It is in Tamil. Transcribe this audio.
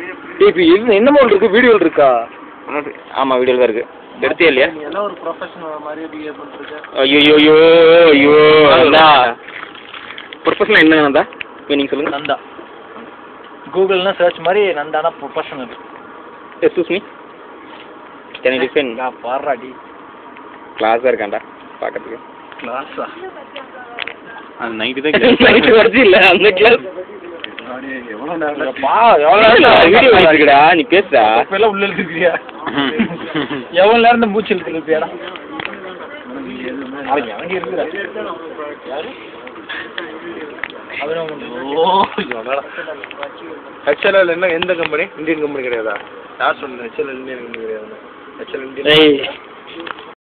இப்போ இது என்ன மாடல் இருக்கு வீடியோவில் இருக்கா ஆமாம் வீடியோவில் தான் இருக்கு எடுத்தே இல்லையா நீ எல்லாம் ஒரு ப்ரொஃபஷனல் மாதிரியே பிஹேவ் பண்ணிருக்க ஐயோ ஐயோ ஐயோ அண்ணா ப்ரொஃபஷனல் என்ன நந்தா மீனிங் சொல்லுங்க நந்தா கூகுள்னா சர்ச் மாதிரி நந்தானா professional excuse me can you define நான் பாடுறாடி கிளாஸாக இருக்காண்டா பார்க்கறதுக்கு கிளாஸா அது நைட்டு தான் நைட்டு வரைக்கும் இல்லை அந்த கிளாஸ் எவ்வளோ நேரம் பா எவ்வளோ வீடியோ இருக்குடா நீ பேசுடா எல்லாம் உள்ள இருக்கிறியா எவ்வளவு நேரம் இந்த மூச்சு இழுத்து இருப்பியாடா நாளைக்கு அவன் இருக்கிறா ஹெச்எல்எல் என்ன எந்த கம்பெனி இந்தியன் கம்பெனி கிடையாதா யார் சொல்லுங்க ஹெச்எல்எல் இந்தியன் கம்பெனி கிடையாது ஹெச்எல் இந்தியன் ஏய்